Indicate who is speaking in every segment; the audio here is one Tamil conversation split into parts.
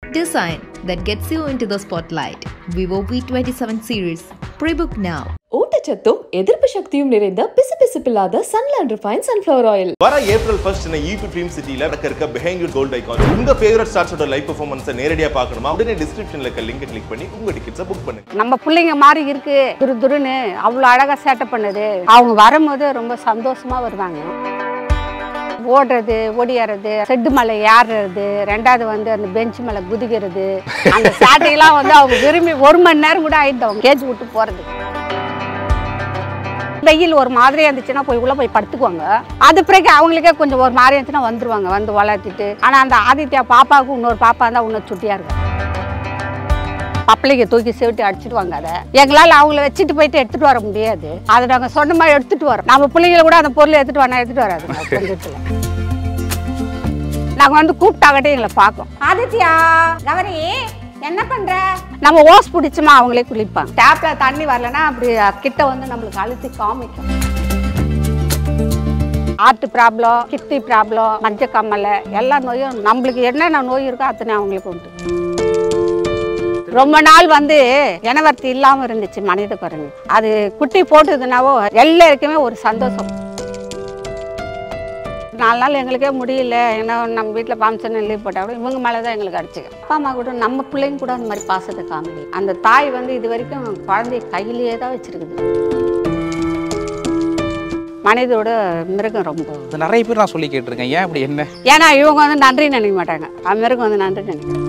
Speaker 1: Design that gets you into the spotlight. Vivo V27 series. Pre-book now.
Speaker 2: ஊட்டச்சத்தும் எதிர்ப்பு சக்தியும் நிறைந்த பிசுபிசுப்பில்லாத சன்லேண்ட் ரிஃபைன் சன்ஃப்ளவர் ஆயில்
Speaker 3: வர April first Chennai EB dream சிட்டில நடக்க இருக்க பிஹைண்ட் யூ கோல்ட் ஐகான் உங்க ஃபேவரட் ஸ்டார்ஸோட லைவ் பெர்ஃபார்மன்ஸை நேரடியா பார்க்கணுமா உடனே டிஸ்கிரிப்ஷன்ல இருக்க லிங்க் கிளிக் பண்ணி உங்க டிக்கெட்ஸை புக் பண்ணுங்க
Speaker 4: நம்ம பிள்ளைங்க மாதிரி இருக்கு துரு துருன்னு அவ்வளோ அழகா சேட்டை பண்ணுது அவங்க வரும்போது ரொம்ப சந்தோஷமா வருவாங்க ஓடுறது ஓடியாறது செட்டு மலை ஏறுறது ரெண்டாவது வந்து அந்த பெஞ்ச் மேலே குதிக்கிறது அந்த சேட்டையெல்லாம் வந்து அவங்க விரும்பி ஒரு மணி நேரம் கூட ஆயிடுது அவங்க கேஜ் விட்டு போறது வெயில் ஒரு மாதிரி இருந்துச்சுன்னா போய் உள்ள போய் படுத்துக்குவாங்க அது பிறகு அவங்களுக்கே கொஞ்சம் ஒரு மாதிரி இருந்துச்சுன்னா வந்துருவாங்க வந்து வளர்த்திட்டு ஆனா அந்த ஆதித்யா பாப்பாவுக்கு இன்னொரு பாப்பா இருந்தா இன்னும் சுட்டியா இருக்கும் பப்பளைக்கு தூக்கி சேவிட்டு அடிச்சிடுவாங்க அதை எங்களால் அவங்கள வச்சுட்டு போயிட்டு எடுத்துட்டு வர முடியாது அதை நாங்கள் சொன்ன மாதிரி எடுத்துட்டு வரோம் நம்ம பிள்ளைங்கள கூட அந்த பொருளை எடுத்துட்டு வரணும் எடுத்துட்டு வராதுங்க கொஞ்சத்துல நாங்கள் வந்து கூப்பிட்டாகட்டே எங்களை பார்க்கும் ஆதித்யா கவரி என்ன பண்ற நம்ம ஓஸ் பிடிச்சோமா அவங்களே குளிப்பாங்க டேப்ல தண்ணி வரலன்னா அப்படி கிட்ட வந்து நம்மளுக்கு அழுத்தி காமிக்கும் ஹார்ட் ப்ராப்ளம் கிட்னி ப்ராப்ளம் மஞ்சள் கம்மலை எல்லா நோயும் நம்மளுக்கு என்னென்ன நோய் இருக்கோ அத்தனை அவங்களுக்கு உண்டு ரொம்ப நாள் வந்து இனவர்த்தி இல்லாம இருந்துச்சு மனித குரங்கு அது குட்டி போட்டதுனாவோ எல்லாருக்குமே ஒரு சந்தோஷம் நாலு நாள் எங்களுக்கே முடியல ஏன்னா நம்ம வீட்டில் ஃபங்க்ஷன் லீவ் போட்டால் கூட இவங்க மேலே தான் எங்களுக்கு அடிச்சுக்க அப்பா அம்மா கூட நம்ம பிள்ளைங்க கூட அந்த மாதிரி பாசத்தை காமிக்கல அந்த தாய் வந்து இது வரைக்கும் குழந்தைய கையிலேயே தான் வச்சிருக்குது மனிதோட மிருகம் ரொம்ப
Speaker 5: இது நிறைய பேர் நான் சொல்லி கேட்டிருக்கேன் ஏன் இப்படி என்ன
Speaker 4: ஏன்னா இவங்க வந்து நன்றி நினைக்க மாட்டாங்க அந்த மிருகம் வந்து நன்றி நினைக்கிறாங்க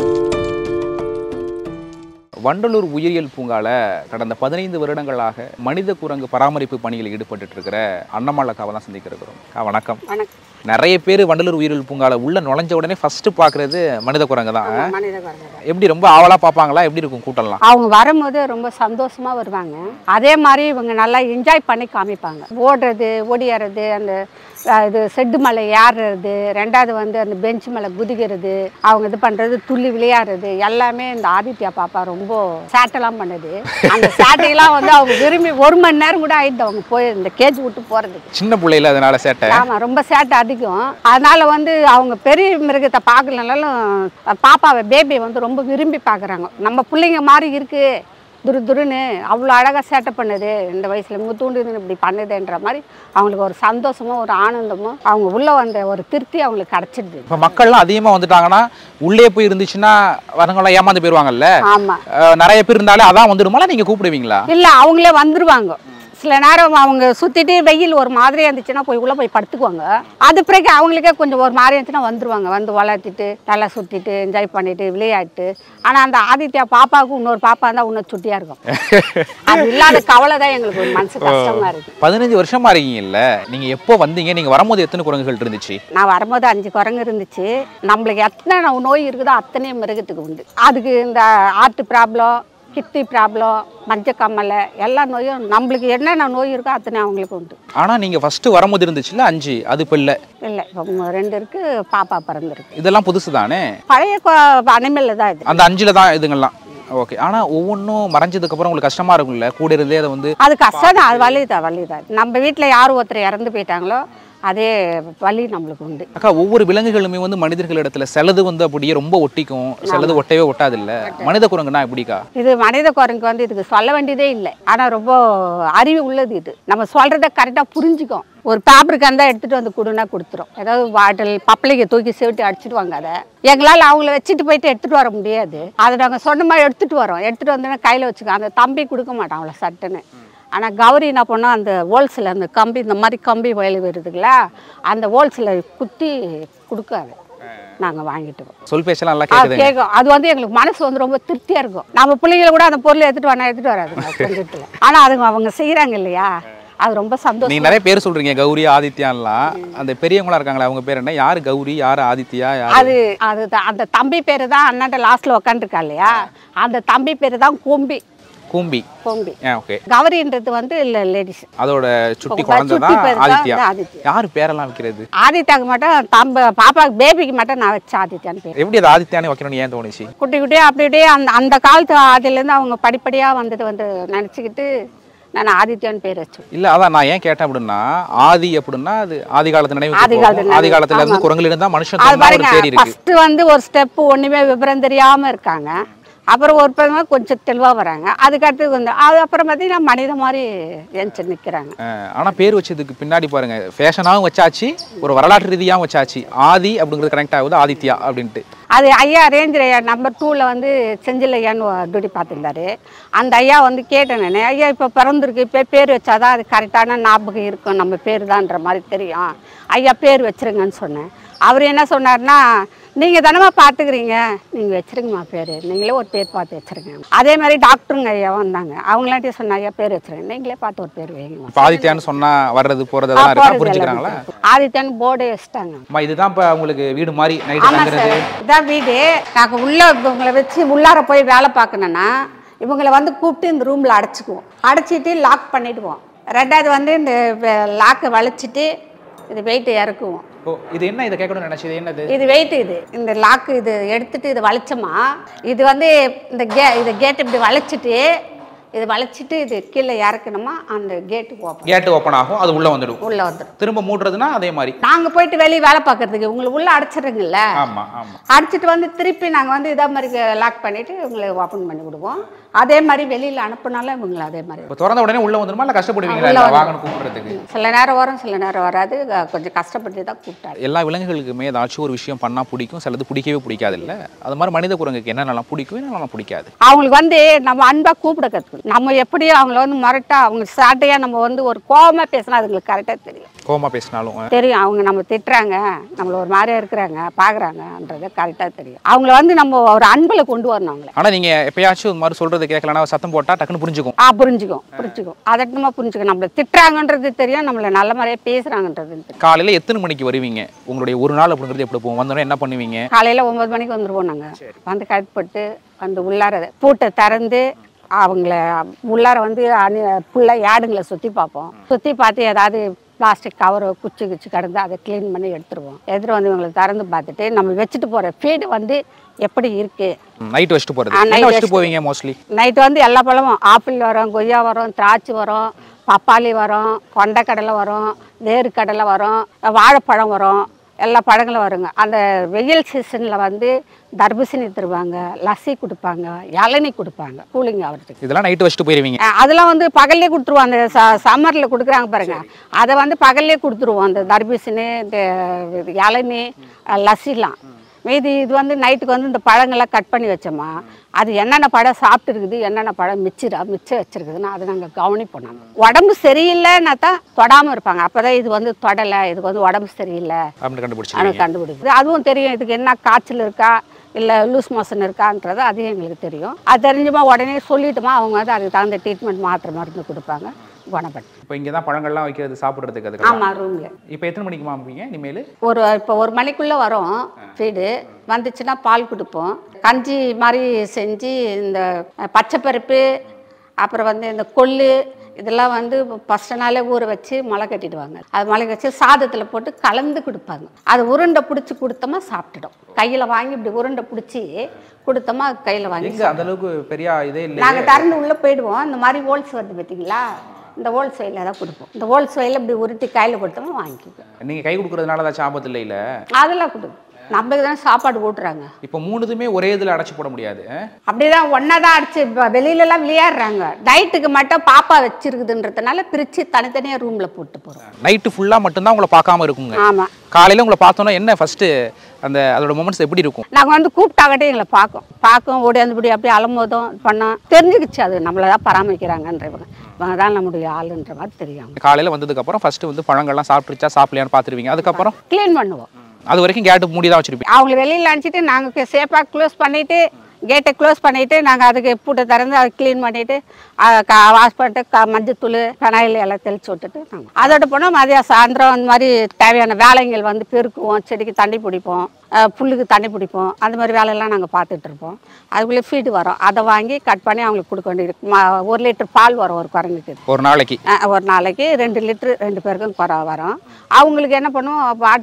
Speaker 5: வண்டலூர் உயிரியல் பூங்கால கடந்த பதினைந்து வருடங்களாக மனித குரங்கு பராமரிப்பு பணியில் ஈடுபட்டு இருக்கிற அன்னமாலக்காவை தான் சந்திக்க இருக்கிறோம் அக்கா, வணக்கம்
Speaker 4: வணக்கம்
Speaker 5: நிறைய பேர் வண்டலூர் உயிரியல் பூங்கால உள்ள நுழைஞ்ச உடனே ஃபர்ஸ்ட் பார்க்கறது மனித குரங்கு தான்
Speaker 4: ஆமா, மனித குரங்கு தான்.
Speaker 5: எப்படி ரொம்ப ஆவலா பார்ப்பாங்களா எப்படி இருக்கும் கூட்டம்லாம்
Speaker 4: அவங்க வரும்போது ரொம்ப சந்தோஷமா வருவாங்க அதே மாதிரி இவங்க நல்லா என்ஜாய் பண்ணி காமிப்பாங்க ஓடுறது ஓடியாறது அந்த அஹ், இது செட்டு மலை ஏறுறது ரெண்டாவது வந்து அந்த பெஞ்ச் மேலே குதிக்கிறது அவங்க இது பண்றது துள்ளி விளையாடுறது எல்லாமே இந்த ஆதித்யா பாப்பா ரொம்ப சேட்டெல்லாம் பண்ணுது அந்த சேட்டையெல்லாம் வந்து அவங்க விரும்பி ஒரு மணி நேரம் கூட ஆயிடுது அவங்க போய் இந்த கேஜ் விட்டு போறதுக்கு
Speaker 5: சின்ன பிள்ளையில அதனால சேட்டை
Speaker 4: ஆமா ரொம்ப சேட்டை அதிகம் அதனால வந்து அவங்க பெரிய மிருகத்தை பார்க்கலனாலும் பாப்பாவை பேபி வந்து ரொம்ப விரும்பி பார்க்குறாங்க நம்ம பிள்ளைங்க மாதிரி இருக்கு துரு துருன்னு அவ்வளோ அழகாக சேட்டை பண்ணுது இந்த வயசுல முத்தூண்டு இப்படி பண்ணுதுன்ற மாதிரி அவங்களுக்கு ஒரு சந்தோஷமும் ஒரு ஆனந்தமும் அவங்க உள்ள வந்த ஒரு திருப்தி அவங்களுக்கு கிடைச்சிடுது
Speaker 5: இப்போ மக்கள்லாம் அதிகமாக வந்துட்டாங்கன்னா உள்ளே போய் இருந்துச்சுன்னா வரவங்களாம் ஏமாந்து போயிடுவாங்கல்ல
Speaker 4: ஆமா
Speaker 5: அஹ், நிறைய பேர் இருந்தாலே அதான் வந்துடுமால நீங்க கூப்பிடுவீங்களா
Speaker 4: இல்ல அவங்களே வந்துருவாங்க சில நேரம் அவங்க சுத்திட்டு வெயில் ஒரு மாதிரியா இருந்துச்சுன்னா போய் உள்ள போய் படுத்துக்குவாங்க அது பிறகு அவங்களுக்கே கொஞ்சம் ஒரு மாதிரி இருந்துச்சுன்னா வந்துருவாங்க வந்து வளர்த்திட்டு நல்லா சுத்திட்டு என்ஜாய் பண்ணிட்டு விளையாட்டு ஆனா அந்த ஆதித்யா பாப்பாவுக்கு இன்னொரு பாப்பா இருந்தா இன்னும் சுட்டியா இருக்கும் அது இல்லாத கவலை தான் எங்களுக்கு ஒரு மனசு கஷ்டமா இருக்கு
Speaker 5: பதினஞ்சு வருஷமா இருக்கீங்கல்ல நீங்க எப்போ வந்தீங்க நீங்க வரும்போது எத்தனை குரங்குகள் இருந்துச்சு
Speaker 4: நான் வரும்போது அஞ்சு குரங்கு இருந்துச்சு நம்மளுக்கு எத்தனை நோ- நோய் இருக்குதோ அத்தனையும் மிருகத்துக்கு உண்டு அதுக்கு இந்த ஹார்ட் ப்ராப்ளம் கிட்னி ப்ராப்ளம் மஞ்சள் கம்மலை எல்லா நோயும் நம்மளுக்கு என்னென்ன நோய் இருக்கோ அத்தனை அவங்களுக்கு உண்டு
Speaker 5: ஆனா நீங்க ஃபர்ஸ்ட் வரும்போது இருந்துச்சுல்ல அஞ்சு அது இப்போ இல்லை
Speaker 4: இல்லை இப்போ மு- ரெண்டு இருக்கு பாப்பா பிறந்திருக்கு
Speaker 5: இதெல்லாம் புதுசு தானே
Speaker 4: பழைய அனிமல்ல தான் இது
Speaker 5: அந்த அஞ்சுல தான் இதுங்கெல்லாம் ஓகே ஆனா ஒவ்வொன்றும் மறைஞ்சதுக்கு அப்புறம் உங்களுக்கு கஷ்டமா இருக்கும்ல கூட இருந்தே அதை வந்து
Speaker 4: அது கஷ்டம் தான் அது வலி தான் வலி தான் நம்ம வீட்டில் யார் ஒருத்தர் இறந்து போயிட்டாங்களோ அதே வலி நம்மளுக்கு உண்டு
Speaker 5: அக்கா ஒவ்வொரு விலங்குகளுமே வந்து மனிதர்கள் இடத்துல சிலது வந்து அப்படியே ரொம்ப ஒட்டிக்கும் சிலது ஒட்டவே ஒட்டாது இல்ல மனித குரங்குனா எப்படிக்கா
Speaker 4: இது மனித குரங்கு வந்து இதுக்கு சொல்ல வேண்டியதே இல்லை ஆனால் ரொம்ப அறிவு உள்ளது இது நம்ம சொல்கிறத கரெக்டாக புரிஞ்சுக்கும் ஒரு பேப்பருக்கு இருந்தால் எடுத்துகிட்டு வந்து கொடுன்னா கொடுத்துரும் ஏதாவது பாட்டில் பப்பளைக்கு தூக்கி சேவிட்டு அடிச்சிடுவாங்க அதை எங்களால் அவங்கள வச்சுட்டு போயிட்டு எடுத்துகிட்டு வர முடியாது அதை நாங்கள் சொன்ன மாதிரி எடுத்துகிட்டு வரோம் எடுத்துகிட்டு வந்தோன்னா கையில் வச்சுக்கோ அந்த தம்பி கொடுக்க மாட்டான் அவ்வளோ சட்டுன்னு ஆனால் கௌரி என்ன பண்ணோம் அந்த ஹோல்ஸில் அந்த கம்பி இந்த மாதிரி கம்பி வயல் வருதுங்களா அந்த ஹோல்ஸில் குத்தி கொடுக்காது நாங்கள் வாங்கிட்டு வரோம்
Speaker 5: சொல் பேச்செல்லாம் நல்லா
Speaker 4: அது
Speaker 5: கேக்குதுங்க
Speaker 4: கேட்கும் அது வந்து எங்களுக்கு மனசு வந்து ரொம்ப திருப்தியா இருக்கும் நம்ம பிள்ளைங்கள கூட அந்த பொருளை எடுத்துட்டு வரணும் எடுத்துட்டு வராதுங்க கொஞ்சத்துல ஆனா அதுங்க அவங்க செய்யறாங்க இல்லையா அது ரொம்ப சந்தோஷம்
Speaker 5: நீங்க நிறைய பேர் சொல்றீங்க கௌரி ஆதித்யான்லாம் அந்த பெரியவங்களா இருக்காங்களா அவங்க பேர் என்ன யாரு கௌரி யாரு ஆதித்யா யாரு
Speaker 4: அது அது அந்த தம்பி பேரு தான் அண்ணாட்ட லாஸ்ட்ல உக்காந்துருக்கா இல்லையா அந்த தம்பி பேரு தான் கோம்பி
Speaker 5: கூம்பி
Speaker 4: கோம்பி
Speaker 5: ஏன் ஓகே
Speaker 4: கௌரின்றது வந்து இல்ல லேடிஸ்
Speaker 5: அதோட சுட்டி
Speaker 4: சுட்டி
Speaker 5: குழந்தை தான்
Speaker 4: பேர் தான்
Speaker 5: ஆதித்யா
Speaker 4: ஆதித்யா.
Speaker 5: யாரு பேரெல்லாம் வைக்கிறது
Speaker 4: ஆதித்யாக்கு மட்டும் தம்ப பாப்பாக்கு பேபிக்கு மட்டும் நான் வச்ச ஆதித்யான்னு பேர்
Speaker 5: எப்படி அது ஆதித்யானே வைக்கணும்னு ஏன் தோணுச்சு
Speaker 4: குட்டி குட்டியாக அப்படி அப்படியே அந்த அந்த காலத்து அதுலேருந்து அவங்க படிப்படியாக வந்தது வந்து நினச்சிக்கிட்டு நான் ஆதித்யான்னு பேர் வச்சேன்
Speaker 5: இல்ல அதான் நான் ஏன் கேட்டேன் அப்படின்னா ஆதி அப்படின்னா அது ஆதி காலத்து நினைவு
Speaker 4: ஆதி காலத்து
Speaker 5: ஆதி
Speaker 4: நினைவு.
Speaker 5: காலத்துல இருந்து
Speaker 4: ஆமா.
Speaker 5: குரங்குல இருந்தா மனுஷன்
Speaker 4: அது
Speaker 5: தோணுனா ஒரு
Speaker 4: பாருங்க
Speaker 5: பேர் இருக்கு
Speaker 4: ஃபர்ஸ்ட் வந்து ஒரு ஸ்டெப் ஒண்ணுமே விவரம் தெரியாம இருக்காங்க அப்புறம் ஒரு பதமா கொஞ்சம் தெளிவா வராங்க அதுக்கடுத்து கொஞ்சம் அது அப்புறம் பார்த்தீங்கன்னா மனித மாதிரி எந்திச்சு நிக்கிறாங்க
Speaker 5: அஹ் ஆனா பேர் வச்சதுக்கு பின்னாடி பாருங்க ஃபேஷனாகவும் வச்சாச்சு ஒரு வரலாற்று ரீதியாகவும் வச்சாச்சு ஆதி அப்படிங்கிறது கனெக்ட் ஆகுது ஆதித்யா அப்படின்ட்டு
Speaker 4: அது ஐயா ரேஞ்சர் ஐயா நம்பர் டூவில் வந்து செஞ்சில் ஐயான்னு டியூட்டி பார்த்துருந்தாரு அந்த ஐயா வந்து கேட்டேன் நான் ஐயா இப்போ பிறந்திருக்கு இப்போ பேர் வச்சாதான் அது கரெக்டான ஞாபகம் இருக்கும் நம்ம பேர் தான்ற மாதிரி தெரியும் ஐயா பேர் வச்சிருங்கன்னு சொன்னேன் அவர் என்ன சொன்னார்னா நீங்கள் தானம்மா பார்த்துக்கிறீங்க நீங்கள் வச்சிருங்கம்மா பேர் நீங்களே ஒரு பேர் பார்த்து வச்சிருங்க அதே மாதிரி டாக்டருங்க ஐயா வந்தாங்க அவங்களாட்டியும் சொன்ன ஐயா பேர் வச்சிருங்க நீங்களே பார்த்து ஒரு பேர் வைங்கம்மா
Speaker 5: இப்போ ஆதித்யான்னு சொன்னா வர்றது போறது
Speaker 4: ஆ,
Speaker 5: அதெல்லாம் இருக்கா
Speaker 4: போறது
Speaker 5: புரிஞ்சுக்கிறாங்களா
Speaker 4: எல்லாமே. ஆதித்யான்னு போர்டே வச்சுட்டாங்க
Speaker 5: அம்மா இதுதான் இப்போ உங்களுக்கு வீடு மாதிரி நைட்டு
Speaker 4: ஆமா
Speaker 5: தங்குறது
Speaker 4: சார் இதான் வீடு நாங்கள் உள்ள இவங்களை வச்சு உள்ளார போய் வேலை பார்க்கணுன்னா இவங்களை வந்து கூப்பிட்டு இந்த ரூமில் அடைச்சிக்குவோம் அடைச்சிட்டு லாக் பண்ணிடுவோம் ரெண்டாவது வந்து இந்த லாக்கை வளைச்சிட்டு இது வெயிட்டை இறக்குவோம்
Speaker 5: ஓ இது என்ன இதை கேட்கணும்னு நினைச்சது என்னது
Speaker 4: இது வெயிட் இது இந்த லாக்கு இது எடுத்துட்டு இது வளைச்சோமா இது வந்து இந்த கே இது கேட் இப்படி வளைச்சிட்டு இது வளைச்சிட்டு இது கீழே இறக்கணுமா அந்த கேட்டு ஓப்பன்
Speaker 5: கேட்டு ஓப்பன் ஆகும் அது உள்ள வந்துடும்
Speaker 4: உள்ள வந்துடும்
Speaker 5: திரும்ப மூடுறதுன்னா அதே மாதிரி
Speaker 4: நாங்கள் போயிட்டு வெளியே வேலை பார்க்கறதுக்கு உங்களை உள்ள அடைச்சிடுறீங்கல்ல
Speaker 5: ஆமா ஆமா
Speaker 4: அடிச்சிட்டு வந்து திருப்பி நாங்கள் வந்து இதே மாதிரி லாக் பண்ணிட்டு இவங்களை ஓப்பன் பண்ணி விடுவோம் அதே மாதிரி வெளியில் அனுப்புனாலும் இவங்களை அதே மாதிரி
Speaker 5: இப்போ திறந்த உடனே உள்ள வந்துருமா இல்லை கஷ்டப்படுவீங்களா
Speaker 4: உள்ள
Speaker 5: இல்லை
Speaker 4: வந்து-
Speaker 5: வாங்கணும் கூப்பிடுறதுக்கு
Speaker 4: சில நேரம் வரும் சில நேரம் வராது அஹ் கொஞ்சம் கஷ்டப்பட்டு தான் கூப்பிட்டாரு
Speaker 5: எல்லா விலங்குகளுக்குமே ஏதாச்சும் ஒரு விஷயம் பண்ணா பிடிக்கும் சிலது பிடிக்கவே பிடிக்காது இல்ல அது மாதிரி மனித குரங்குக்கு என்னென்னலாம் பிடிக்கும் என்னென்னலாம் பிடிக்காது
Speaker 4: அவங்களுக்கு வந்து நம்ம அன்பாக கூப்பிட கற்றுக்கணும் நம்ம எப்படி அவங்கள வந்து மரட்டா அவங்க சாட்டையாக நம்ம வந்து ஒரு கோவமா பேசினா அதுங்களுக்கு கரெக்டாக தெரியும்
Speaker 5: கோமா பேசினாலும் அஹ்,
Speaker 4: தெரியும் அவங்க நம்ம திட்டுறாங்க நம்மள ஒரு மாதிரியா இருக்கிறாங்க பார்க்குறாங்கன்றது கரெக்டாக தெரியும் அவங்கள வந்து நம்ம ஒரு அன்பில் கொண்டு வரணும் அவங்கள
Speaker 5: ஆனா நீங்க எப்பயாச்சும் இது மாதிரி சொல்றது கேட்கலன்னா சத்தம் போட்டா டக்குன்னு புரிஞ்சுக்கும்
Speaker 4: ஆ புரிஞ்சுக்கும் புரிஞ்சுக்கும் அதட்டமா புரிஞ்சுக்கும் நம்மள திட்டுறாங்கன்றது தெரியும் நம்மள நல்ல மாதிரியா பேசுறாங்கன்றது தெரியும்
Speaker 5: காலையில எத்தனை மணிக்கு வருவீங்க உங்களுடைய ஒரு நாள் அப்படிங்கிறது எப்படி போகும் வந்தோடனே என்ன பண்ணுவீங்க
Speaker 4: காலையில ஒன்பது மணிக்கு வந்துருவோம் நாங்க வந்து கட்டுப்பட்டு அந்த உள்ளார பூட்டை திறந்து அவங்கள உள்ளார வந்து அணி ஃபுல்லாக யாடுங்களை சுற்றி பார்ப்போம் சுற்றி பார்த்து ஏதாவது பிளாஸ்டிக் கவர் குச்சி குச்சி கிடந்து அதை க்ளீன் பண்ணி எடுத்துருவோம் எடுத்துட்டு வந்து இவங்களை திறந்து பார்த்துட்டு நம்ம வச்சுட்டு போகிற ஃபீடு வந்து எப்படி இருக்குது
Speaker 5: நைட் வச்சுட்டு போறது
Speaker 4: ஆ, night
Speaker 5: என்ன வச்சுட்டு
Speaker 4: வச்சுட்டு
Speaker 5: போவீங்க மோஸ்ட்லி
Speaker 4: நைட்டு வந்து எல்லா பழமும் ஆப்பிள் வரும் கொய்யா வரும் திராட்சை வரும் பப்பாளி வரும் கொண்டைக்கடலை வரும் வேர்க்கடலை வரும் வாழைப்பழம் வரும் எல்லா பழங்களும் வருங்க அந்த வெயில் சீசனில் வந்து தர்பூசணி தருவாங்க லஸ்ஸி கொடுப்பாங்க இளநீ கொடுப்பாங்க கூலிங் ஆகிறதுக்கு
Speaker 5: இதெல்லாம் நைட்டு வச்சுட்டு போயிருவீங்க
Speaker 4: அஹ் அதெல்லாம் வந்து பகல்லே கொடுத்துருவோம் அந்த ச சம்மரில் கொடுக்குறாங்க பாருங்க அதை வந்து பகல்லே கொடுத்துருவோம் அந்த தர்பூசணி இந்த இது இளநீ அஹ் லஸ்ஸிலாம் மீதி இது வந்து நைட்டுக்கு வந்து இந்த பழங்கள்லாம் கட் பண்ணி வச்சோமா அது என்னென்ன பழம் சாப்பிட்டு இருக்குது என்னென்ன பழம் மிச்சிரா மிச்சம் வச்சிருக்குதுன்னு அதை நாங்கள் கவனிப்போம் நாங்கள் உடம்பு சரியில்லைன்னா தான் தொடாமல் இருப்பாங்க அப்போ தான் இது வந்து தொடலை இதுக்கு வந்து உடம்பு சரியில்லை
Speaker 5: அப்படின்னு கண்டுபிடிச்சிருவீங்க
Speaker 4: ஆனால் கண்டுபிடிக்குது அதுவும் தெரியும் இதுக்கு என்ன காய்ச்சல் இருக்கா இல்லை லூஸ் மோஷன் இருக்கான்றது அதையும் எங்களுக்கு தெரியும் அது தெரிஞ்சுமா உடனே சொல்லிட்டுமா அவங்க வந்து அதுக்கு தகுந்த ட்ரீட்மெண்ட் மாத்திரை மருந்து கொடுப்பாங்க குணப்படுத்து
Speaker 5: இப்போ இங்கே தான் பழங்கள்லாம் வைக்கிறது சாப்பிட்றதுக்கு அதுக்கு
Speaker 4: ஆமாம் ரூமில்
Speaker 5: இப்போ எத்தனை மணிக்கு மாம்பீங்க இனிமேல்
Speaker 4: ஒரு இப்போ ஒரு மணிக்குள்ளே வரும் ஃபீடு வந்துச்சுன்னா பால் கொடுப்போம் கஞ்சி மாதிரி செஞ்சு இந்த பச்சைப்பருப்பு அப்புறம் வந்து இந்த கொள்ளு இதெல்லாம் வந்து ஃபஸ்ட்டு நாளே ஊற வச்சு முளை கட்டிடுவாங்க அது முளை வச்சு சாதத்தில் போட்டு கலந்து கொடுப்பாங்க அது உருண்டை பிடிச்சி கொடுத்தோமா சாப்பிட்டுடும் கையில் வாங்கி இப்படி உருண்டை பிடிச்சி கொடுத்தோமா அது கையில் வாங்கி
Speaker 5: எங்க அந்த அளவுக்கு பெரிய இதே இல்லை
Speaker 4: நாங்கள் திறந்து உள்ளே போயிடுவோம் இந்த மாதிரி ஹோல்ஸ் வருது பார்த்தீங்களா இந்த ஹோல்ஸ் வயலில் தான் கொடுப்போம் இந்த ஹோல்ஸ் வயலில் இப்படி உருட்டி கையில் கொடுத்தோமா வாங்கிக்குவோம்
Speaker 5: நீங்க கை கொடுக்கறதுனால ஏதாச்சும் ஆபத்து இல்லை இல்ல
Speaker 4: அதெல்லாம் கொடுக்கும் நம்மளுக்கு தான் சாப்பாடு ஊட்டுறாங்க
Speaker 5: இப்போ மூணுதுமே ஒரே இதில் அடைச்சு போட முடியாது அஹ்?
Speaker 4: அப்படிதான் ஒன்றா தான் அடிச்சு இப்போ வெளியிலலாம் விளையாடுறாங்க நைட்டுக்கு மட்டும் பாப்பா வச்சிருக்குதுன்றதுனால பிரித்து தனித்தனியாக ரூமில் போட்டு போகிறோம்
Speaker 5: நைட்டு ஃபுல்லாக மட்டும்தான் உங்களை பார்க்காம இருக்குங்க
Speaker 4: ஆமாம்
Speaker 5: காலையில் உங்களை பார்த்தோன்னா என்ன ஃபர்ஸ்ட் அந்த அதோட மூமெண்ட்ஸ் எப்படி இருக்கும்
Speaker 4: நாங்கள் வந்து கூப்பிட்டாகட்டே எங்களை பார்க்கும் பார்க்கும் ஓடியாந்துபடி அப்படியே அலம்போதும் பண்ணோம் தெரிஞ்சுக்கிச்சு அது நம்மளை தான் பராமரிக்கிறாங்கன்றவங்க இவங்க தான் நம்முடைய ஆளுன்ற மாதிரி தெரியும்
Speaker 5: காலையில் வந்ததுக்கப்புறம் ஃபர்ஸ்ட் வந்து பழங்கள்லாம் சாப்பிட்டுருச்சா சாப்பிடலையான்னு பார்த்துருவீங்க அதுக்கப்புறம்
Speaker 4: க்ளீன் பண்ணுவோம்
Speaker 5: அது வரைக்கும் கேட்டு மூடி தான் வச்சிருப்பீங்க
Speaker 4: அவங்கள வெளியில் அனுப்பிச்சிட்டு நாங்கள் சேஃபாக க்ளோஸ் பண்ணிவிட்டு கேட்டை க்ளோஸ் பண்ணிவிட்டு நாங்கள் அதுக்கு பூட்டை திறந்து அதை க்ளீன் பண்ணிவிட்டு வாஷ் பண்ணிட்டு க மஞ்சத்தூள் கனாயில் எல்லாம் தெளிச்சு விட்டுட்டு நாங்கள் அதோட போனால் மதியம் சாயந்தரம் அந்த மாதிரி தேவையான வேலைகள் வந்து பெருக்குவோம் செடிக்கு தண்ணி பிடிப்போம் அஹ், புல்லுக்கு தண்ணி பிடிப்போம் அந்த மாதிரி வேலையெல்லாம் நாங்கள் பார்த்துட்டு இருப்போம் அதுக்குள்ளே ஃபீடு வரும் அதை வாங்கி கட் பண்ணி அவங்களுக்கு கொடுக்க வேண்டியது ம- ஒரு லிட்டர் பால் வரும் ஒரு குரங்குக்கு
Speaker 5: ஒரு நாளைக்கு
Speaker 4: அஹ் ஒரு நாளைக்கு ரெண்டு லிட்ரு ரெண்டு பேருக்கும் குறை வரும் அவங்களுக்கு என்ன பண்ணுவோம் பாட்டில்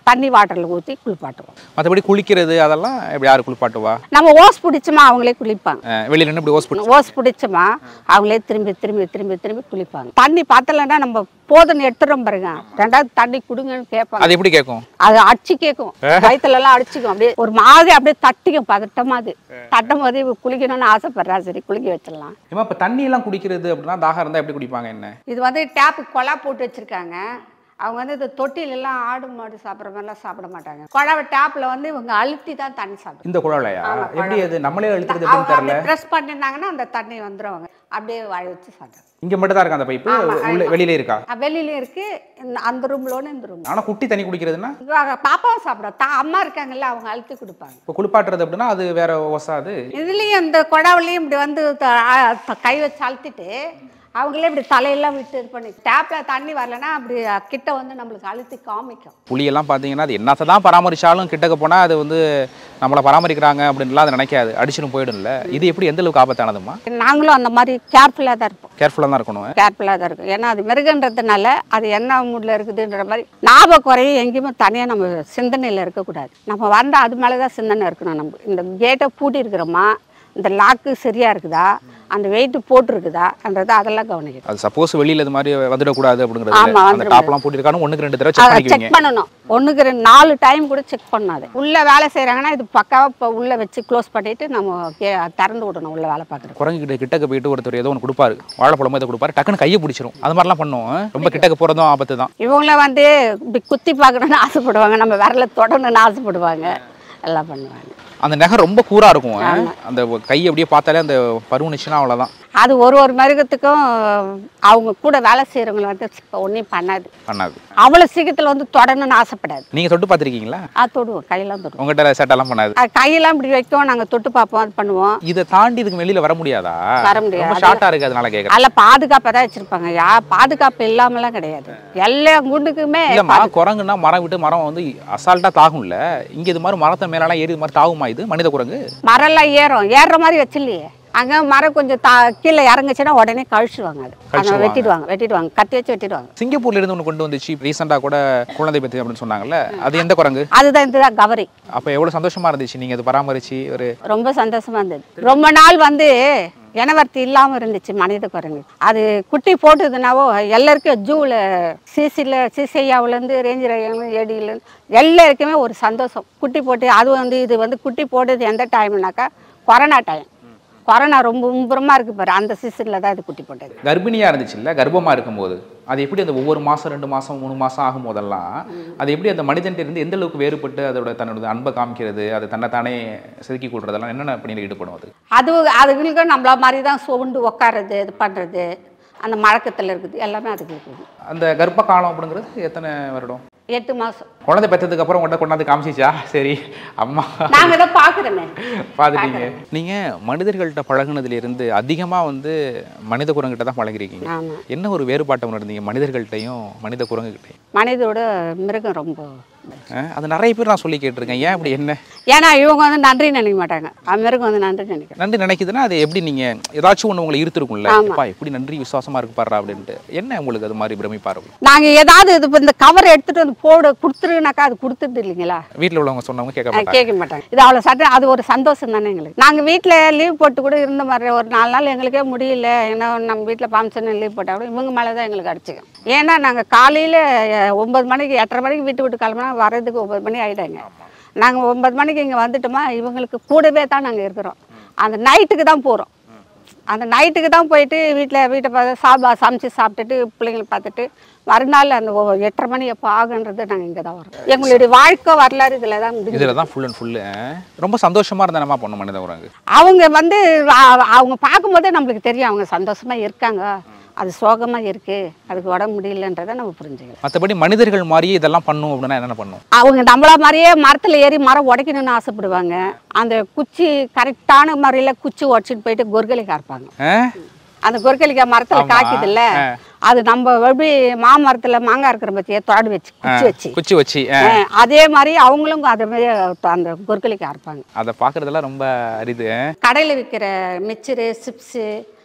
Speaker 4: தண்ணி வாட்டரில் ஊற்றி குளிப்பாட்டுவோம்
Speaker 5: மற்றபடி குளிக்கிறது அதெல்லாம் எப்படி யார் குளிப்பாட்டுவா
Speaker 4: நம்ம ஓஸ் பிடிச்சோமா அவங்களே குளிப்பாங்க
Speaker 5: அஹ் வெளியில நின்று இப்படி ஓஸ் போட்டு
Speaker 4: ஓஸ் பிடிச்சோமா அவங்களே திரும்பி திரும்பி திரும்பி திரும்பி குளிப்பாங்க தண்ணி பத்தலைன்னா நம்ம போதும்னு எடுத்துறோம் பாருங்க ரெண்டாவது தண்ணி கொடுங்கன்னு கேட்பாங்க
Speaker 5: அது எப்படி கேட்கும்
Speaker 4: அது அடிச்சு கேட்கும் வயித்துல எல்லாம் அடிச்சுக்கும் அப்படியே ஒரு மாதிரி அப்படியே தட்டிக்கும் பதட்டமா அது தட்டும் போது இவ குளிக்கணும்னு ஆசைப்படுறா சரி குளிக்க வச்சிடலாம்
Speaker 5: ஏமா இப்போ தண்ணி எல்லாம் குடிக்கிறது அப்படின்னா தாகம் இருந்தால் எப்படி குடிப்பாங்க என்ன
Speaker 4: இது வந்து டேப்பு கொலா போட்டு வச்சிருக்காங்க அவங்க வந்து இந்த தொட்டில எல்லாம் ஆடு மாடு சாப்பிட்ற மாதிரிலாம் சாப்பிட மாட்டாங்க குழாவை டேப்ல வந்து இவங்க அழுத்தி தான் தண்ணி சாப்பிடுவாங்க
Speaker 5: இந்த குழாலையா
Speaker 4: ஆமா,
Speaker 5: எப்படி அது நம்மளே அழுத்துறது
Speaker 4: அவங்க
Speaker 5: எப்படின்னு
Speaker 4: அப்படியே
Speaker 5: தெரியல
Speaker 4: ப்ரெஸ் பண்ணிருந்தாங்கன்னா அந்த தண்ணி வந்துரும் அவங்க அப்படியே வாழ வச்சு சாப்பிடுறாங்க
Speaker 5: இங்க மட்டும் தான் இருக்கா அந்த பைப்பு
Speaker 4: ஆமா,
Speaker 5: உள்ள
Speaker 4: ஆமா.
Speaker 5: வெளியில இருக்கா
Speaker 4: வெளியில இருக்கு இந்த அந்த ரூம்ல ஒன்று இந்த ரூம்
Speaker 5: ஆனா குட்டி தண்ணி குடிக்கிறதுன்னா
Speaker 4: பாப்பாவும் சாப்பிட தா அம்மா இருக்காங்கல்ல அவங்க அழுத்தி கொடுப்பாங்க
Speaker 5: இப்போ குளிப்பாட்டுறது அப்படின்னா அது வேற ஒசாது
Speaker 4: இதுலேயும் இந்த குடாவிலையும் இப்படி வந்து த- ஆ, த- கை வச்சு அழுத்திட்டு அவங்களே இப்படி தலையெல்லாம் விட்டு இது பண்ணி டேப்பில் தண்ணி வரலன்னா அப்படி கிட்ட வந்து நம்மளுக்கு அழுத்தி காமிக்கும்
Speaker 5: புளியெல்லாம் பார்த்தீங்கன்னா அது என்னத்தை தான் பராமரிச்சாலும் கிட்டக்க போனா அது வந்து நம்மளை பராமரிக்கிறாங்க அப்படின்லாம் அது நினைக்காது அடிச்சிடும் போயிடும்ல இது எப்படி எந்த அளவுக்கு ஆபத்தானதுமா
Speaker 4: நாங்களும் அந்த மாதிரி கேர்ஃபுல்லாக தான் இருப்போம்
Speaker 5: கேர்ஃபுல்லாக தான் இருக்கணும்
Speaker 4: கேர்ஃபுல்லாக தான் இருக்கும் ஏன்னா அது மிருகன்றதுனால அது என்ன மூடில் இருக்குதுன்ற மாதிரி ஞாபக குறையும் எங்கேயுமே தனியாக நம்ம சிந்தனையில் இருக்கக்கூடாது நம்ம வந்தால் அது மேலே தான் சிந்தனை இருக்கணும் நம்ம இந்த கேட்டை பூட்டி இருக்கிறோமா இந்த லாக்கு சரியாக இருக்குதா அந்த வெயிட் போட்டிருக்குதான்றது அதெல்லாம் கவனிக்கணும்
Speaker 5: அது சப்போஸ் வெளியில இது மாதிரி வந்துடக்கூடாது
Speaker 4: ஆமா,
Speaker 5: அப்படிங்கிறது அந்த
Speaker 4: வந்துடக்கூடாது.
Speaker 5: டாப்லாம் போட்டிருக்கானு ஒண்ணுக்கு ரெண்டு தடவை செக்
Speaker 4: அதை
Speaker 5: பண்ணிக்குவீங்க
Speaker 4: செக் பண்ணணும் ஒன்றுக்கு ரெண்டு நாலு டைம் கூட செக் பண்ணணும் அது உள்ள வேலை செய்கிறாங்கன்னா இது பக்காவாக இப்போ உள்ளே வச்சு க்ளோஸ் பண்ணிட்டு நம்ம கே- திறந்து விடணும் உள்ள வேலை பார்க்குறது
Speaker 5: குரங்கு கிட்ட கிட்டக்க போயிட்டு ஒருத்தர் ஏதோ ஒன்று கொடுப்பாரு வாழைப்பழமோ ஏதோ கொடுப்பாரு டக்குன்னு கையை பிடிச்சிரும் அது மாதிரிலாம் பண்ணும் ரொம்ப கிட்டக்க போறதும் ஆபத்து தான்
Speaker 4: இவங்கள வந்து இப்படி குத்தி பார்க்கணுன்னு ஆசைப்படுவாங்க நம்ம விரல தொடணும்னு ஆசைப்படுவாங்க எல்லாம் பண்ணுவாங்க
Speaker 5: அந்த நகை ரொம்ப கூரா இருக்கும் அந்த கை அப்படியே பார்த்தாலே அந்த பருவனிச்சுன்னா அவ்வளவுதான்
Speaker 4: அது ஒரு ஒரு மிருகத்துக்கும் அவங்க கூட வேலை செய்கிறவங்கள வந்து ஒன்றும் பண்ணாது
Speaker 5: பண்ணாது
Speaker 4: அவ்வளோ சீக்கிரத்தில் வந்து தொடணும்னு ஆசைப்படாது
Speaker 5: நீங்க தொட்டு பார்த்திருக்கீங்களா
Speaker 4: அது தொடுவோம் கையெல்லாம் தொடுவோம்
Speaker 5: உங்ககிட்ட சேட்டெல்லாம் பண்ணாது
Speaker 4: அது கையெல்லாம் இப்படி வைக்கும் நாங்கள் தொட்டு பார்ப்போம் அது பண்ணுவோம்
Speaker 5: இதை தாண்டி இதுக்கு வெளியில வர முடியாதா
Speaker 4: வர முடியாது.
Speaker 5: ரொம்ப ஷார்ட்டா இருக்கு அதனால கேக்குறேன்
Speaker 4: அதில் பாதுகாப்பாக தான் வச்சுருப்பாங்க யா பாதுகாப்பு இல்லாமலாம் கிடையாது எல்லா குண்டுக்குமே
Speaker 5: இல்லம்மா குரங்குன்னா மரம் விட்டு மரம் வந்து அசால்ட்டா தாகும்ல இங்க இது மாதிரி மரத்தை மேலாம் ஏறி இது மாதிரி தாகுமா இது மனித குரங்கு
Speaker 4: மரம்லாம் ஏறும் ஏறுற மாதிரி வச்சில்லையே அங்கே மரம் கொஞ்சம் தா கீழே இறங்குச்சுன்னா உடனே கழிச்சுடுவாங்க அது அதை
Speaker 5: கழிச்சுடுவாங்க.
Speaker 4: வெட்டிடுவாங்க வெட்டிடுவாங்க கத்தி வச்சு வெட்டிடுவாங்க
Speaker 5: சிங்கப்பூர்ல இருந்து ஒன்று கொண்டு வந்துச்சு ரீசெண்டா கூட குழந்தை பத்தி அப்படின்னு சொன்னாங்கல்ல அது எந்த குரங்கு
Speaker 4: அதுதான் இதுதான் கவரி
Speaker 5: அப்ப எவ்வளவு சந்தோஷமா இருந்துச்சு நீங்க அது பராமரிச்சு ஒரு
Speaker 4: ரொம்ப சந்தோஷமா இருந்தது ரொம்ப நாள் வந்து இனவர்த்தி இல்லாமல் இருந்துச்சு மனித குரங்கு அது குட்டி போட்டுதுனாவோ எல்லாருக்கும் ஜூவில் சிசியில் சிசையாவிலேருந்து ரேஞ்சர் ஏடியிலேருந்து எல்லாருக்குமே ஒரு சந்தோஷம் குட்டி போட்டு அது வந்து இது வந்து குட்டி போட்டது எந்த டைம்னாக்கா கொரோனா டைம் கொரோனா ரொம்ப மும்புறமாக இருக்குது பாரு அந்த சீசனில் தான் இது குட்டி போட்டது
Speaker 5: கர்ப்பிணியா இருந்துச்சு இல்ல கர்ப்பமா இருக்கும்போது அது எப்படி அந்த ஒவ்வொரு மாசம் ரெண்டு மாசம் மூணு மாசம் ஆகும் போதெல்லாம் அது எப்படி அந்த மனிதன்ட்ட இருந்து எந்த அளவுக்கு வேறுபட்டு அதோட தன்னோட அன்பை காமிக்கிறது அது தன்னை தானே செதுக்கி கொள்றதெல்லாம் என்னென்ன பணியில் ஈடுபடும் அது
Speaker 4: அது அதுகளுக்கும் நம்மள மாதிரி தான் சோண்டு உட்காருறது இது பண்ணுறது அந்த மழக்கத்தில் இருக்குது எல்லாமே அதுக்கு இருக்குது
Speaker 5: அந்த கர்ப்ப காலம் அப்படிங்கிறது எத்தனை வருடம்
Speaker 4: எட்டு மாதம்
Speaker 5: குழந்தை பெற்றதுக்கு அப்புறம் உங்கள்கிட்ட கொண்டாந்து காமிச்சிச்சா சரி அம்மா
Speaker 4: நாங்கள் தான் பார்க்குறோமே
Speaker 5: பார்த்துட்டீங்க நீங்க மனிதர்கள்ட்ட பழகுனதுல இருந்து அதிகமா வந்து மனித குரங்கிட்ட தான் பழகிருக்கீங்க
Speaker 4: ஆமாம்
Speaker 5: என்ன ஒரு வேறுபாட்டை உணர்ந்தீங்க மனிதர்கள்ட்டையும் மனித குரங்குகிட்டையும்
Speaker 4: மனிதோட மிருகம் ரொம்ப
Speaker 5: அஹ் அது நிறைய பேர் நான் சொல்லி கேட்டிருக்கேன் ஏன் அப்படி என்ன
Speaker 4: ஏன்னா இவங்க வந்து நன்றி நினைக்க மாட்டாங்க அஹ் மிருகம் வந்து நன்றி நினைக்கிறேன்
Speaker 5: நன்றி நினைக்குதுன்னா அது எப்படி நீங்க ஏதாச்சும் ஒண்ணு உங்களை ஈர்த்திருக்கும்ல
Speaker 4: ஆமா.
Speaker 5: அப்பா எப்படி நன்றி விசுவாசமா இருக்கு பாடுறா அப்படின்ட்டு என்ன உங்களுக்கு அது மாதிரி பிரமிப்பா இருக்கும்
Speaker 4: நாங்கள் ஏதாவது இது இப்ப இந்த கவர் எடுத்துட்டு வந்து போடு கொடுத்துருனாக்கா அது கொடுத்துட்டு இல்லைங்களா
Speaker 5: வீட்ல உள்ளவங்க சொன்னவங்க கேட்க
Speaker 4: அஹ்
Speaker 5: மாட்டாங்க
Speaker 4: கேட்க மாட்டாங்க இது அவ்வளோ சட்ட அது ஒரு சந்தோஷம் தானே எங்களுக்கு நாங்கள் வீட்டில் லீவ் போட்டு கூட இருந்த மாதிரி ஒரு நாலு நாள் எங்களுக்கே முடியல ஏன்னா நம்ம வீட்டில் ஃபங்க்ஷன் லீவ் போட்டால் கூட இவங்க மேலே தான் எங்களுக்கு அடிச்சுக்கும் ஏன்னா நாங்கள் காலையில் ஒன்பது மணிக்கு எட்டரை மணிக்கு வீட்டு விட்டு கிளம்புனா வர்றதுக்கு ஒன்பது மணி ஆகிட்டாங்க நாங்கள் ஒன்பது மணிக்கு இங்கே வந்துட்டோமா இவங்களுக்கு கூடவே தான் நாங்கள் இருக்கிறோம் அந்த நைட்டுக்கு தான் போகிறோம் அந்த நைட்டுக்கு தான் போயிட்டு வீட்டில் வீட்டை பார்த்து சாப்பா சமைச்சு சாப்பிட்டுட்டு பிள்ளைங்களை பார்த்துட்டு மறுநாள் அந்த ஒ- எட்டரை மணி எப்போ ஆகுன்றது நாங்கள் இங்கே தான் வரோம் எங்களுடைய வாழ்க்கை வரலாறு இதில் தான் முடிஞ்சு
Speaker 5: இதுல தான் ஃபுல் அண்ட் ஃபுல்லு ரொம்ப சந்தோஷமா இருந்தா நம்ம பண்ணும் மனித குரங்கு
Speaker 4: அவங்க வந்து அ- அவங்க பார்க்கும்போதே நம்மளுக்கு தெரியும் அவங்க சந்தோஷமா இருக்காங்க அது சோகமா இருக்கு அதுக்கு உடம்பு முடியலன்றதை நம்ம புரிஞ்சுக்கலாம்
Speaker 5: மற்றபடி மனிதர்கள் மாதிரியே இதெல்லாம் பண்ணும் அப்படின்னா என்னென்ன பண்ணும்
Speaker 4: அவங்க நம்மள மாதிரியே மரத்துல ஏறி மரம் உடைக்கணும்னு ஆசைப்படுவாங்க அந்த குச்சி கரெக்டான முறையில குச்சி உடச்சிட்டு போயிட்டு கொர்கலிக்காய் இருப்பாங்க
Speaker 5: அஹ்?
Speaker 4: அந்த கொர்கலிக்காய் மரத்துல
Speaker 5: ஆமா.
Speaker 4: காய்க்குது இல்ல
Speaker 5: ஆ.
Speaker 4: அது நம்ம எப்படி மாமரத்துல மாங்காய் இருக்கிற பத்தியே தொடாடு வச்சு குச்சி வச்சு
Speaker 5: குச்சி வச்சு அஹ்.
Speaker 4: ஆ, அதே மாதிரி அவங்களும் அதே மாதிரி அந்த கொர்கலிக்காய் இருப்பாங்க
Speaker 5: அதை பார்க்கறதெல்லாம் ரொம்ப அரிது
Speaker 4: கடையில் விற்கிற மிச்சரு சிப்ஸு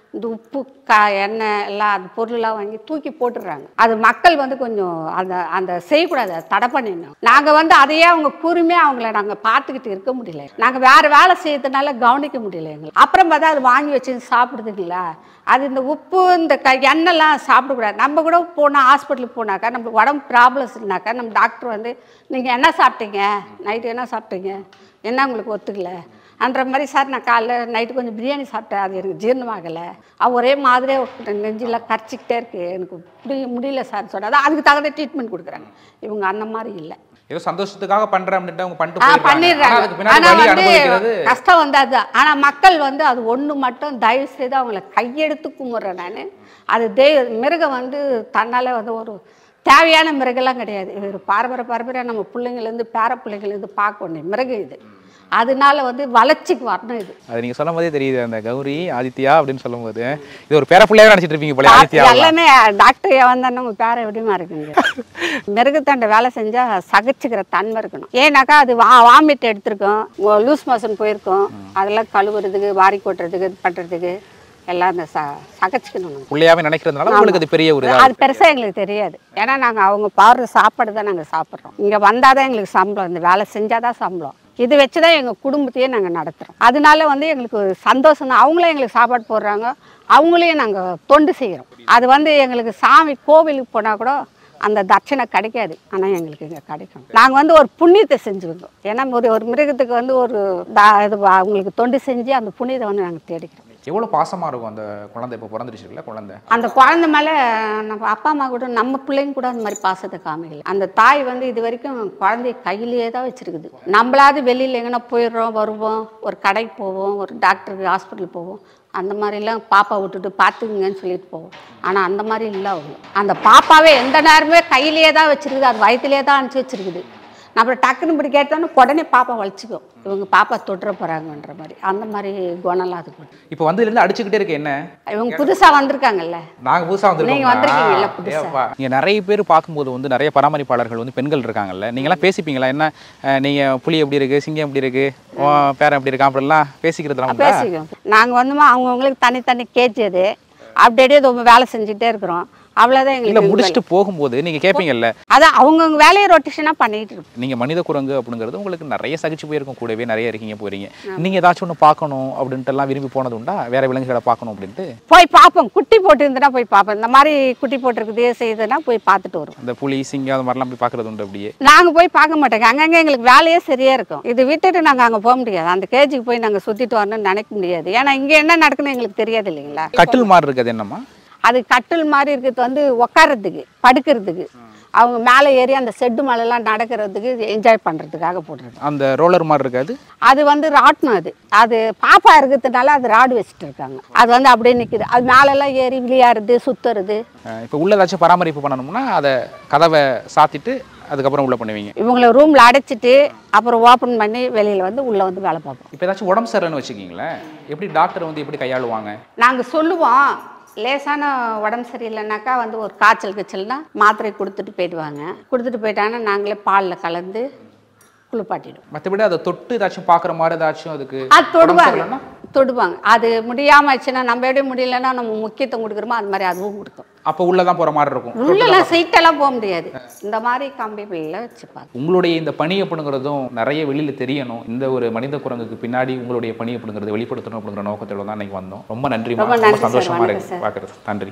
Speaker 4: இந்த உப்பு கா எண்ணெய் எல்லாம் அந்த பொருளெல்லாம் வாங்கி தூக்கி போட்டுடுறாங்க அது மக்கள் வந்து கொஞ்சம் அந்த அந்த செய்யக்கூடாது அதை தடை பண்ணிடணும் நாங்கள் வந்து அதையே அவங்க கூர்மையாக அவங்கள நாங்கள் பார்த்துக்கிட்டு இருக்க முடியல நாங்கள் வேறு வேலை செய்யறதுனால கவனிக்க முடியல எங்களுக்கு அப்புறம் பார்த்தா அது வாங்கி வச்சு சாப்பிடுதுங்களா அது இந்த உப்பு இந்த க எண்ணெய்லாம் சாப்பிடக்கூடாது நம்ம கூட போனால் ஹாஸ்பிட்டலுக்கு போனாக்கா நம்மளுக்கு உடம்பு ப்ராப்ளம்ஸ் இல்லைனாக்கா நம்ம டாக்டர் வந்து நீங்கள் என்ன சாப்பிட்டீங்க நைட்டு என்ன சாப்பிட்டீங்க என்ன உங்களுக்கு ஒத்துக்கல அன்ற மாதிரி சார் நான் காலைல நைட்டு கொஞ்சம் பிரியாணி சாப்பிட்டேன் அது எனக்கு ஜீரணமாகலை அது ஒரே மாதிரியே நெஞ்செல்லாம் கரைச்சிக்கிட்டே இருக்கு எனக்கு முடிய முடியல சார் சொன்னா அதுக்கு தகுந்த ட்ரீட்மெண்ட் கொடுக்குறாங்க இவங்க அந்த மாதிரி இல்லை
Speaker 5: ஏதோ சந்தோஷத்துக்காக பண்றேன் அப்படின்ட்டு அவங்க பண்ணிட்டு
Speaker 4: ஆ
Speaker 5: போயிடுறாங்க. ஆனா
Speaker 4: பண்ணிடுறாங்க
Speaker 5: அதுக்கு பின்னாடி
Speaker 4: ஆனா
Speaker 5: வலி
Speaker 4: வந்து
Speaker 5: அனுபவிக்கிறது
Speaker 4: கஷ்டம் வந்து அது ஆனா மக்கள் வந்து அது ஒண்ணு மட்டும் தயவு செய்து அவங்கள கையெடுத்து கும்பிட்றேன் நான் அது தெய்வ மிருகம் வந்து தன்னால வந்து ஒரு தேவையான மிருகெல்லாம் கிடையாது இது ஒரு பாரம்பரிய பாரம்பரிய நம்ம பிள்ளைங்கலேருந்து பேர பிள்ளைங்கலேருந்து பார்க்க வேண்டிய மிருகம் இது அதனால வந்து வளர்ச்சிக்கு வரணும் இது
Speaker 5: அது நீங்க சொல்லும் போதே தெரியுது அந்த கௌரி ஆதித்யா அப்படின்னு சொல்லும்போது இது ஒரு பேர பிள்ளையா நினைச்சிட்டு இருப்பீங்க போல ஆதித்யா
Speaker 4: எல்லாமே டாக்டர் வந்தானே உங்க பேரை எப்படிமா இருக்குங்க மிருகத்தண்டை வேலை செஞ்சா சகிச்சுக்கிற தன்மை இருக்கணும் ஏன்னாக்கா அது வா வாமிட் எடுத்திருக்கோம் லூஸ் மோஷன் போயிருக்கோம் அதெல்லாம் கழுவுறதுக்கு வாரி கொட்டுறதுக்கு இது பண்றதுக்கு எல்லாம் அந்த ச சகிச்சுக்கணும் நம்ம.
Speaker 5: பிள்ளையாவே நினைக்கிறதுனால உங்களுக்கு அது பெரிய ஒரு இதா
Speaker 4: அது பெருசா எங்களுக்கு தெரியாது ஏன்னா நாங்க அவங்க பாடுற சாப்பாடு தான் நாங்க சாப்பிட்றோம் இங்க வந்தாதான் எங்களுக்கு சம்பளம் இந்த வேலை செஞ்சாதான் சம்பளம் இது வச்சு தான் எங்கள் குடும்பத்தையே நாங்கள் நடத்துகிறோம் அதனால வந்து எங்களுக்கு ஒரு சந்தோஷம் தான் அவங்களும் எங்களுக்கு சாப்பாடு போடுறாங்க அவங்களையும் நாங்கள் தொண்டு செய்கிறோம் அது வந்து எங்களுக்கு சாமி கோவிலுக்கு போனால் கூட அந்த தட்சணை கிடைக்காது ஆனால் எங்களுக்கு இங்கே கிடைக்கும் நாங்கள் வந்து ஒரு புண்ணியத்தை செஞ்சுருந்தோம் ஏன்னா ஒரு ஒரு மிருகத்துக்கு வந்து ஒரு தா- இது அவங்களுக்கு தொண்டு செஞ்சு அந்த புண்ணியத்தை வந்து நாங்கள் தேடிக்கிறோம்
Speaker 5: எவ்வளவு பாசமா இருக்கும் அந்த குழந்தை இப்போ பிறந்துருச்சுல்ல குழந்தை
Speaker 4: அந்த குழந்தை மேலே நம்ம அப்பா அம்மா கூட நம்ம பிள்ளைங்க கூட அந்த மாதிரி பாசத்தை காமிக்கல அந்த தாய் வந்து இது வரைக்கும் குழந்தைய கையிலேயே தான் வச்சிருக்குது நம்மளாவது வெளியில் எங்கன்னா போயிடுறோம் வருவோம் ஒரு கடைக்கு போவோம் ஒரு டாக்டருக்கு ஹாஸ்பிட்டல் போவோம் அந்த மாதிரிலாம் பாப்பா விட்டுட்டு பார்த்துக்குங்கன்னு சொல்லிட்டு போவோம் ஆனால் அந்த மாதிரி இல்லை அவங்க அந்த பாப்பாவே எந்த நேரமே கையிலேயே தான் வச்சிருக்குது அது வயிற்றுலேயே தான் அனுப்பிச்சி வச்சிருக்குது நம்ம டக்குன்னு இப்படி கேட்டோன்னு உடனே பாப்பா வலிச்சுக்கும் இவங்க பாப்பா தொட்டுற போகிறாங்கன்ற மாதிரி அந்த மாதிரி குணம்லாம் அதுக்கு உண்டு.
Speaker 5: இப்போ வந்ததுலேருந்து அடிச்சுக்கிட்டே இருக்கு என்ன
Speaker 4: இவங்க புதுசாக வந்திருக்காங்கல்ல
Speaker 5: நாங்க புதுசா
Speaker 4: நீங்க வந்திருக்கீங்கல்ல புதுசா.
Speaker 5: வந்திருக்கோம் நீங்க நிறைய பேர் பார்க்கும்போது வந்து நிறைய பராமரிப்பாளர்கள் வந்து பெண்கள் இருக்காங்கல்ல நீங்க எல்லாம் பேசிப்பீங்களா என்ன அஹ், நீங்க புலி எப்படி இருக்கு சிங்கம் எப்படி இருக்கு உன் பேரன் எப்படி இருக்கா அப்படிலாம் பேசிக்கிறதுலாம் உண்டா
Speaker 4: பேசிக்குவோம் நாங்கள் வந்துமா அவங்கவுங்களுக்கு தனித்தனி கேஜி அது அப்படியே இது வேலை செஞ்சுட்டே இருக்கிறோம் அவ்வளோதான்
Speaker 5: இல்ல
Speaker 4: எங்களுக்கு
Speaker 5: முடிச்சுட்டு போகும்போது நீங்க கேட்பீங்கல்ல
Speaker 4: அதான் அவங்கவுங்க வேலையை ரொட்டேஷனாக பண்ணிட்டு இருப்போம்
Speaker 5: நீங்க மனித குரங்கு அப்படிங்கிறது உங்களுக்கு நிறைய சகிச்சு போயிருக்கும் கூடவே நிறைய இருக்கீங்க போறீங்க நீங்க ஏதாச்சும் ஒன்று பார்க்கணும் அப்படின்ட்டு எல்லாம் விரும்பி போனது உண்டா வேற விலங்குகளை பார்க்கணும் அப்படின்ட்டு
Speaker 4: போய் பார்ப்போம் குட்டி போட்டுருந்துன்னா போய் பார்ப்போம் இந்த மாதிரி குட்டி போட்டிருக்குது செய்யுதுன்னா போய் பார்த்துட்டு வருவோம்
Speaker 5: அந்த புலி சிங்கம் அது மாதிரிலாம் போய் பார்க்கறது உண்டு அப்படியே
Speaker 4: நாங்கள் போய் பார்க்க மாட்டோங்க அங்கங்கே எங்களுக்கு வேலையே சரியா இருக்கும் இது விட்டுட்டு நாங்கள் அங்கே போக முடியாது அந்த கேஜிக்கு போய் நாங்கள் சுற்றிட்டு வரணும்னு நினைக்க முடியாது ஏன்னா இங்கே என்ன நடக்குன்னு எங்களுக்கு தெரியாது இல்லைங்களா
Speaker 5: கட்டில் மாதிரி இருக்குது என்னம்மா
Speaker 4: அது கட்டில் மாதிரி இருக்கிறது வந்து உட்கார்றதுக்கு படுக்கிறதுக்கு அவங்க மேலே ஏறி அந்த செட்டு மேலெல்லாம் நடக்கிறதுக்கு என்ஜாய் பண்ணுறதுக்காக போடுறது
Speaker 5: அந்த ரோலர் மாதிரி இருக்காது
Speaker 4: அது வந்து ராட்டினம் அது அது பாப்பா இருக்கிறதுனால அது ராடு வச்சுட்டு இருக்காங்க அது வந்து அப்படியே நிற்குது அது மேலெல்லாம் ஏறி விளையாடுறது சுற்றுறது
Speaker 5: அஹ் இப்போ உள்ள ஏதாச்சும் பராமரிப்பு பண்ணணும்னா அதை கதவை சாத்திட்டு அதுக்கப்புறம் உள்ள பண்ணுவீங்க
Speaker 4: இவங்களை ரூமில் அடைச்சிட்டு அப்புறம் ஓப்பன் பண்ணி வெளியில் வந்து உள்ளே வந்து வேலை பார்ப்போம்
Speaker 5: இப்போ ஏதாச்சும் உடம்பு சரியில்லைன்னு வச்சுக்கிங்களேன் எப்படி டாக்டர் வந்து எப்படி கையாளுவாங்க
Speaker 4: நாங்கள் சொல்லுவோம் லேசான உடம்பு சரியில்லைனாக்கா வந்து ஒரு காய்ச்சல் கீச்சல்னா மாத்திரை கொடுத்துட்டு போயிடுவாங்க கொடுத்துட்டு போயிட்டாங்கன்னா நாங்களே பாலில் கலந்து குளிப்பாட்டிடுவோம்
Speaker 5: மற்றபடி அதை தொட்டு ஏதாச்சும் பார்க்குற மாதிரி ஏதாச்சும் அதுக்கு
Speaker 4: அது
Speaker 5: உடம்பு
Speaker 4: தொடுவாங்க
Speaker 5: சரியில்லைன்னா
Speaker 4: தொடுவாங்க அது முடியாம ஆச்சுன்னா நம்ம எப்படி முடியலன்னா நம்ம முக்கியத்துவம் கொடுக்குறோமோ அது மாதிரி அதுவும் கொடுக்கும்
Speaker 5: அப்போ உள்ளே தான் போகிற மாதிரி இருக்கும்
Speaker 4: உள்ளெல்லாம் சீட்டெல்லாம் போக முடியாது இந்த மாதிரி கம்பி பிள்ளைல வச்சுப்பாங்க
Speaker 5: உங்களுடைய இந்த பணி அப்படிங்கிறதும் நிறைய வெளியில் தெரியணும் இந்த ஒரு மனித குரங்குக்கு பின்னாடி உங்களுடைய பணி அப்படிங்கிறது வெளிப்படுத்தணும் அப்படிங்கிற நோக்கத்தோட தான் இன்னைக்கு வந்தோம் ரொம்ப நன்றிமா
Speaker 4: ரொம்ப
Speaker 5: ரொம்ப
Speaker 4: நன்றி சார்,
Speaker 5: சந்தோஷமா
Speaker 4: வணக்கம்
Speaker 5: இருக்கு
Speaker 4: சார்.
Speaker 5: பார்க்கறது நன்றி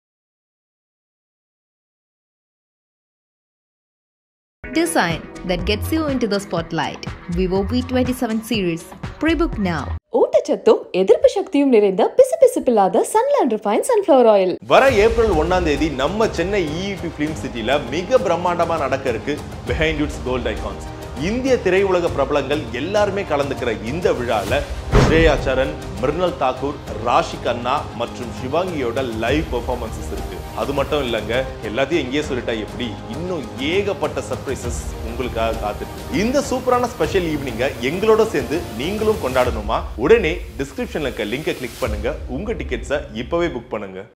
Speaker 1: Design that gets you into the spotlight. Vivo V27 series. Pre-book now.
Speaker 2: ஊட்டச்சத்தும் எதிர்ப்பு சக்தியும் நிறைந்த பிசுபிசுப்பில்லாத சன்லேண்ட் ரிஃபைன் சன்ஃப்ளவர் ஆயில்
Speaker 3: வர ஏப்ரல் ஒன்னாம் தேதி நம்ம சென்னை இஇபி ஃபிலிம் சிட்டில மிக பிரம்மாண்டமா நடக்க இருக்கு பிஹைண்ட் இட்ஸ் கோல்ட் ஐகான்ஸ் இந்திய திரையுலக பிரபலங்கள் எல்லாருமே கலந்துக்கிற இந்த விழால ஸ்ரேயா சரண் மிருனல் தாக்கூர் ராஷி கண்ணா மற்றும் சிவாங்கியோட லைவ் பெர்ஃபார்மன்சஸ் இருக்கு அது மட்டும் இல்லைங்க எல்லாத்தையும் எங்கேயே சொல்லிட்டா எப்படி இன்னும் ஏகப்பட்ட சர்ப்ரைசஸ் உங்களுக்காக காத்துட்டு இந்த சூப்பரான ஸ்பெஷல் ஈவினிங்கை எங்களோட சேர்ந்து நீங்களும் கொண்டாடணுமா உடனே டிஸ்கிரிப்ஷன்ல இருக்க லிங்கை கிளிக் பண்ணுங்க உங்க டிக்கெட்ஸை இப்பவே புக் பண்ணுங்க